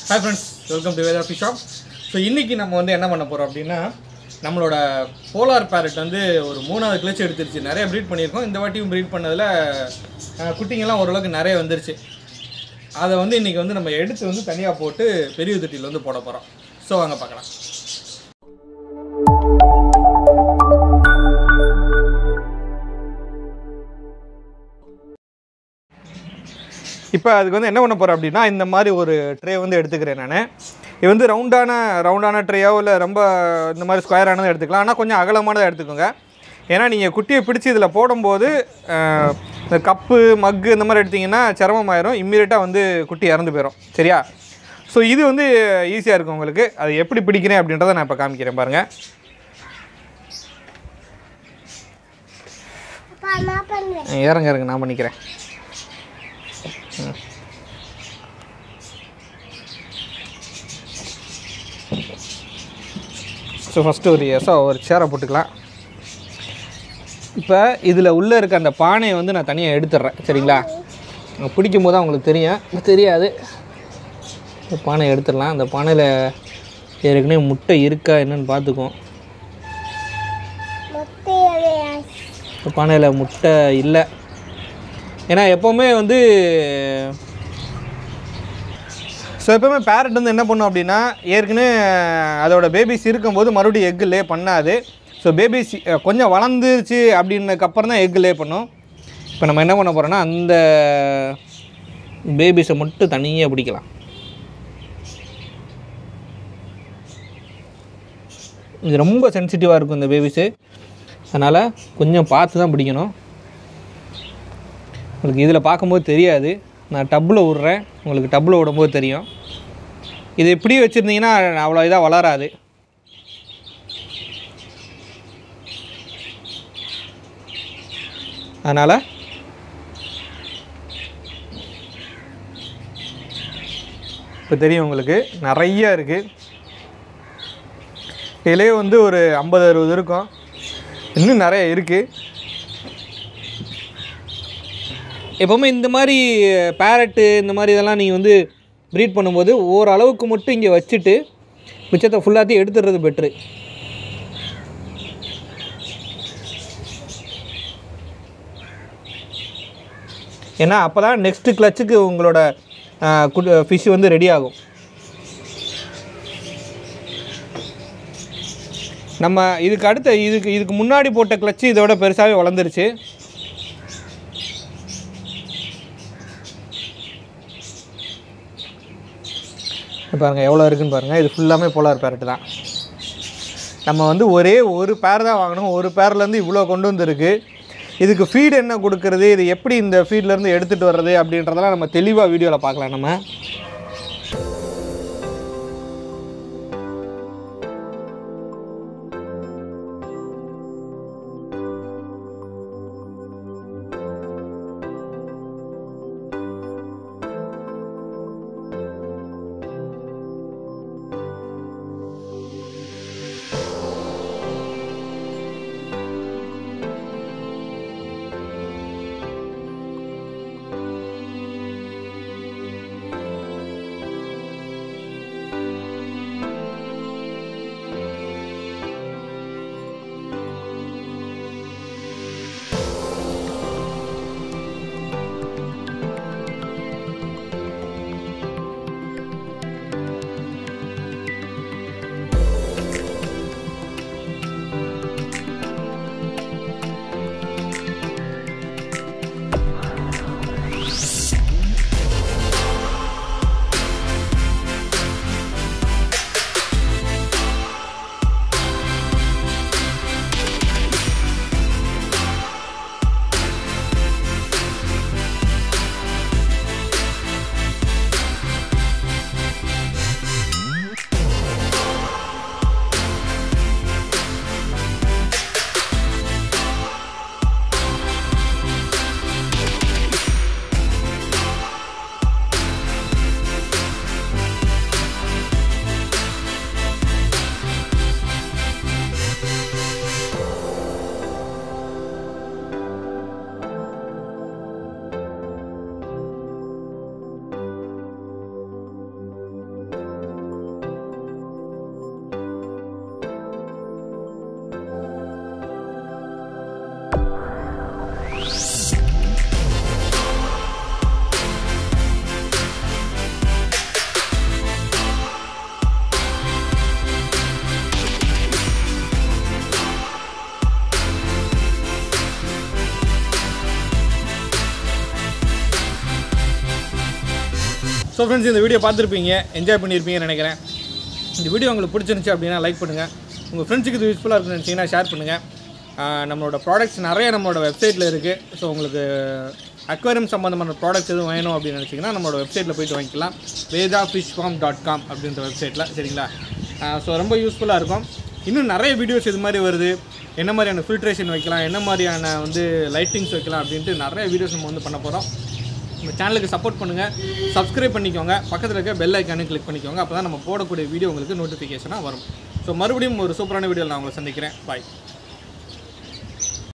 hi friends welcome to Veda fish shop so இன்றைக்கி நம்ம வந்து என்ன பண்ண போகிறோம் அப்படின்னா நம்மளோட போலார் பேரட் வந்து ஒரு மூணாவது கிளச் எடுத்துருச்சு நிறைய ப்ரீட் பண்ணியிருக்கோம் இந்த வாட்டியும் ப்ரீட் பண்ணதில் அஹ், குட்டிங்கெல்லாம் ஓரளவுக்கு நிறைய வந்துருச்சு அதை வந்து இன்றைக்கி வந்து நம்ம எடுத்து வந்து தனியாக போட்டு பெரிய தொட்டியில் வந்து போட போகிறோம் ஸோ வாங்க பார்க்கலாம் இப்போ அதுக்கு வந்து என்ன பண்ண போகிறேன் அப்படின்னா இந்த மாதிரி ஒரு ட்ரே வந்து எடுத்துக்கிறேன் நான் இது வந்து ரவுண்டான ரவுண்டான ட்ரேயோ இல்லை ரொம்ப இந்த மாதிரி ஸ்கொயரானதை எடுத்துக்கலாம் ஆனால் கொஞ்சம் அகலமானதை எடுத்துக்கோங்க ஏன்னா நீங்கள் குட்டியை பிடிச்சி இதில் போடும்போது அஹ், இந்த கப்பு மக்கு இந்த மாதிரி எடுத்திங்கன்னா சிரமமாயிரும் இம்மீடியட்டாக வந்து குட்டி இறந்து போயிடும் சரியா ஸோ இது வந்து ஈஸியாக இருக்கும் உங்களுக்கு அது எப்படி பிடிக்கிறேன் அப்படின்றத நான் இப்போ காமிக்கிறேன் பாருங்கள் அப்பா நான் பண்ணுறேன் இறங்க இறங்க நான் பண்ணிக்கிறேன் ஸோ ஃபஸ்ட்டு ஒரு எசோ ஒரு சேரை போட்டுக்கலாம் இப்போ இதில் உள்ளே இருக்க அந்த பானையை வந்து நான் தனியாக எடுத்துடுறேன் சரிங்களா நான் பிடிக்கும் போது தான் உங்களுக்கு தெரியும் தெரியாது இந்த பானையை எடுத்துடலாம் அந்த பானையில் ஏற்கனவே முட்டை இருக்கா என்னன்னு பார்த்துக்குவோம் முட்டையவே இந்த பானையில் முட்டை இல்லை ஏன்னா எப்போவுமே வந்து ஸோ எப்போவுமே பேரட் வந்து என்ன பண்ணும் அப்படின்னா ஏற்கனவே அதோட பேபிஸ் இருக்கும்போது மறுபடியும் எக்கு லே பண்ணாது ஸோ பேபிஸ் கொஞ்சம் வளர்ந்துருச்சு அப்படின்னதுக்கப்புறம் தான் எக்கு லே பண்ணும் இப்போ நம்ம என்ன பண்ண போகிறோன்னா அந்த பேபிஸை மட்டும் தனியாக பிடிக்கலாம் இது ரொம்ப சென்சிட்டிவாக இருக்கும் இந்த பேபிஸு அதனால் கொஞ்சம் பார்த்து தான் பிடிக்கணும் உங்களுக்கு இதில் பார்க்கும்போது தெரியாது நான் டப்பில் விட்றேன் உங்களுக்கு டப்பில் விடும்போது தெரியும் இது இப்படி வச்சுருந்தீங்கன்னா அவ்வளோ இதாக வளராது அதனால் இப்போ தெரியும் உங்களுக்கு நிறைய இருக்குது இதிலே வந்து ஒரு ஐம்பது அறுபது இருக்கும் இன்னும் நிறைய இருக்குது எப்போவுமே இந்த மாதிரி பேரட்டு இந்த மாதிரி இதெல்லாம் நீங்கள் வந்து ப்ரீட் பண்ணும்போது ஓரளவுக்கு மட்டும் இங்கே வச்சுட்டு மிச்சத்தை ஃபுல்லாத்தையும் எடுத்துடுறது பெட்ரு ஏன்னா அப்போ தான் நெக்ஸ்ட்டு கிளச்சுக்கு உங்களோட ஃபிஷ் வந்து ரெடி ஆகும் நம்ம இதுக்கு அடுத்த இதுக்கு இதுக்கு முன்னாடி போட்ட கிளச்சு இதோட பெருசாகவே வளர்ந்துருச்சு இப்ப பாருங்க எவ்வளோ இருக்குன்னு பாருங்கள் இது ஃபுல்லாமே போலார் பேரட் தான் நம்ம வந்து ஒரே ஒரு பேர் தான் வாங்கணும் ஒரு பேர்லேருந்து இவ்வளோ கொண்டு வந்திருக்கு இதுக்கு ஃபீடு என்ன கொடுக்குறது இது எப்படி இந்த ஃபீட்லேருந்து எடுத்துகிட்டு வர்றது அப்படின்றதெல்லாம் நம்ம தெளிவாக வீடியோவில் பார்க்கலாம் நம்ம ஸோ ஃப்ரெண்ட்ஸ் இந்த வீடியோ பார்த்துருப்பீங்க என்ஜாய் பண்ணியிருப்பீங்கன்னு நினைக்கிறேன் இந்த வீடியோ உங்களுக்கு பிடிச்சிருந்துச்சி அப்படின்னா லைக் பண்ணுங்கள் உங்கள் ஃப்ரெண்ட்ஸுக்கு இது யூஸ்ஃபுல்லாக இருக்குன்னு நினச்சிங்கன்னா ஷேர் பண்ணுங்கள் நம்மளோட ப்ராடக்ட்ஸ் நிறைய நம்மளோட வெப்சைட்டில் இருக்குது ஸோ உங்களுக்கு அக்வேரியம் சம்மந்தமான ப்ராடக்ட்ஸ் எதுவும் வேணும் அப்படின்னு நினச்சிங்கன்னா நம்மளோட வெப்சைட்டில் போயிட்டு வாங்கிக்கலாம் Veda fish farm dot com அப்படின்ற வெப்சைட்டில் சரிங்களா ஸோ ரொம்ப யூஸ்ஃபுல்லாக இருக்கும் இன்னும் நிறைய வீடியோஸ் இது மாதிரி வருது என்ன மாதிரியான ஃபில்ட்ரேஷன் வைக்கலாம் என்ன மாதிரியான வந்து லைட்டிங்ஸ் வைக்கலாம் அப்படின்ட்டு நிறைய வீடியோஸ் நம்ம வந்து பண்ண போகிறோம் நம்ம சேனலுக்கு சப்போர்ட் பண்ணுங்கள் சப்ஸ்கிரைப் பண்ணிக்கோங்க பக்கத்தில் இருக்க பெல் ஐக்கானு கிளிக் பண்ணிக்கோங்க அப்போ தான் நம்ம போடக்கூடிய வீடியோ உங்களுக்கு நோட்டிஃபிகேஷனாக வரும் ஸோ மறுபடியும் ஒரு சூப்பரான வீடியோவில் நான் உங்களை சந்திக்கிறேன் பாய்